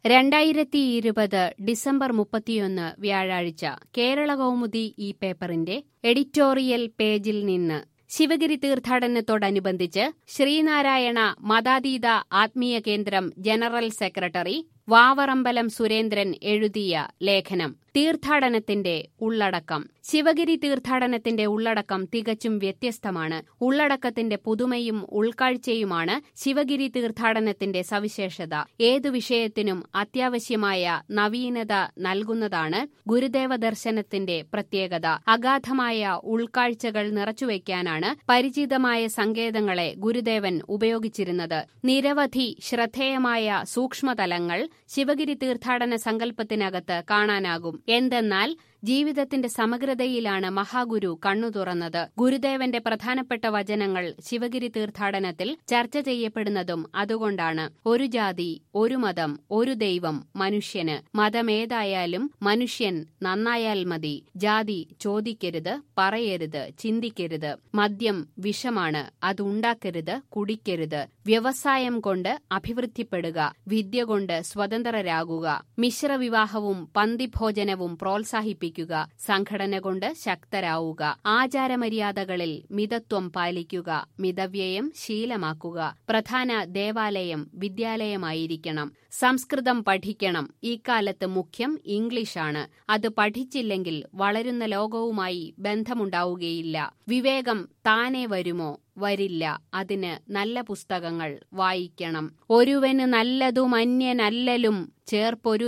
രണ്ടായിരത്തി ഇരുപത് ഡിസംബർ മുപ്പത്തിയൊന്ന് വ്യാഴാഴ്ച കേരള കൗമുദി ഈ പേപ്പറിന്റെ എഡിറ്റോറിയൽ പേജിൽ നിന്ന് ശിവഗിരി തീർത്ഥാടനത്തോടനുബന്ധിച്ച് ശ്രീനാരായണ മതാതീത ആത്മീയ കേന്ദ്രം ജനറൽ സെക്രട്ടറി വാവറമ്പലം സുരേന്ദ്രൻ എഴുതിയ ലേഖനം തീർത്ഥാടനത്തിന്റെ ഉള്ളടക്കം ശിവഗിരി തീർത്ഥാടനത്തിന്റെ ഉള്ളടക്കം തികച്ചും വ്യത്യസ്തമാണ് ഉള്ളടക്കത്തിന്റെ പുതുമയും ഉൾക്കാഴ്ചയുമാണ് ശിവഗിരി തീർത്ഥാടനത്തിന്റെ സവിശേഷത ഏതു വിഷയത്തിനും അത്യാവശ്യമായ നവീനത നൽകുന്നതാണ് ഗുരുദേവ ദർശനത്തിന്റെ പ്രത്യേകത അഗാധമായ ഉൾക്കാഴ്ചകൾ നിറച്ചുവെക്കാനാണ് പരിചിതമായ സങ്കേതങ്ങളെ ഗുരുദേവൻ ഉപയോഗിച്ചിരുന്നത് നിരവധി ശ്രദ്ധേയമായ സൂക്ഷ്മതലങ്ങൾ ശിവഗിരി തീർത്ഥാടന സങ്കല്പത്തിനകത്ത് കാണാനാകും എന്തെന്നാൽ ജീവിതത്തിന്റെ സമഗ്രതയിലാണ് മഹാഗുരു കണ്ണു തുറന്നത് ഗുരുദേവന്റെ പ്രധാനപ്പെട്ട വചനങ്ങൾ ശിവഗിരി തീർത്ഥാടനത്തിൽ ചർച്ച ചെയ്യപ്പെടുന്നതും അതുകൊണ്ടാണ് ഒരു ജാതി ഒരു മതം ഒരു ദൈവം മനുഷ്യന് മതമേതായാലും മനുഷ്യൻ നന്നായാൽ മതി ജാതി ചോദിക്കരുത് പറയരുത് ചിന്തിക്കരുത് മദ്യം വിഷമാണ് അതുണ്ടാക്കരുത് കുടിക്കരുത് വ്യവസായം കൊണ്ട് അഭിവൃദ്ധിപ്പെടുക വിദ്യ കൊണ്ട് സ്വതന്ത്രരാകുക മിശ്രവിവാഹവും പന്തിഭോജനവും പ്രോത്സാഹിപ്പിക്കുക സംഘടന കൊണ്ട് ശക്തരാവുക ആചാരമര്യാദകളിൽ മിതത്വം പാലിക്കുക മിതവ്യയം ശീലമാക്കുക പ്രധാന ദേവാലയം വിദ്യാലയമായിരിക്കണം സംസ്കൃതം പഠിക്കണം ഇക്കാലത്ത് മുഖ്യം ഇംഗ്ലീഷാണ് അത് പഠിച്ചില്ലെങ്കിൽ വളരുന്ന ലോകവുമായി ബന്ധമുണ്ടാവുകയില്ല വിവേകം താനെ വരുമോ വരില്ല അതിന് നല്ല പുസ്തകങ്ങൾ വായിക്കണം ഒരുവന് നല്ലതു മന്യനല്ലലും ചേർപ്പൊരു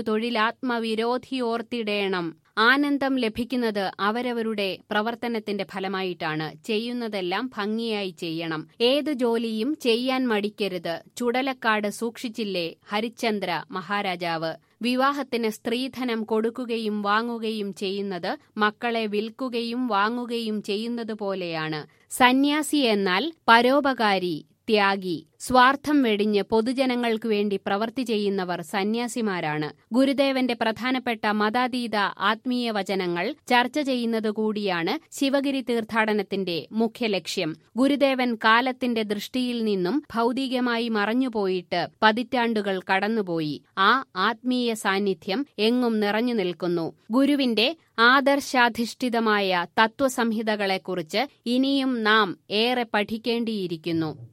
തൊഴിലാത്മവിരോധിയോർത്തിടേണം ആനന്ദം ലഭിക്കുന്നത് അവരവരുടെ പ്രവർത്തനത്തിന്റെ ഫലമായിട്ടാണ് ചെയ്യുന്നതെല്ലാം ഭംഗിയായി ചെയ്യണം ഏതു ജോലിയും ചെയ്യാൻ മടിക്കരുത് ചുടലക്കാട് സൂക്ഷിച്ചില്ലേ ഹരിശ്ചന്ദ്ര മഹാരാജാവ് വിവാഹത്തിന് സ്ത്രീധനം കൊടുക്കുകയും വാങ്ങുകയും ചെയ്യുന്നത് മക്കളെ വിൽക്കുകയും വാങ്ങുകയും ചെയ്യുന്നത് പോലെയാണ് സന്യാസി എന്നാൽ പരോപകാരി ത്യാഗി സ്വാർത്ഥം വെടിഞ്ഞ് പൊതുജനങ്ങൾക്കു വേണ്ടി പ്രവൃത്തി ചെയ്യുന്നവർ സന്യാസിമാരാണ് ഗുരുദേവന്റെ പ്രധാനപ്പെട്ട മതാതീത ആത്മീയ വചനങ്ങൾ ചർച്ച ചെയ്യുന്നത് കൂടിയാണ് ശിവഗിരി തീർത്ഥാടനത്തിന്റെ മുഖ്യ ലക്ഷ്യം ഗുരുദേവൻ കാലത്തിന്റെ ദൃഷ്ടിയിൽ നിന്നും ഭൗതികമായി മറഞ്ഞുപോയിട്ട് പതിറ്റാണ്ടുകൾ കടന്നുപോയി ആ ആത്മീയ സാന്നിധ്യം എങ്ങും നിറഞ്ഞു നിൽക്കുന്നു ഗുരുവിന്റെ ആദർശാധിഷ്ഠിതമായ തത്വസംഹിതകളെക്കുറിച്ച് ഇനിയും നാം ഏറെ പഠിക്കേണ്ടിയിരിക്കുന്നു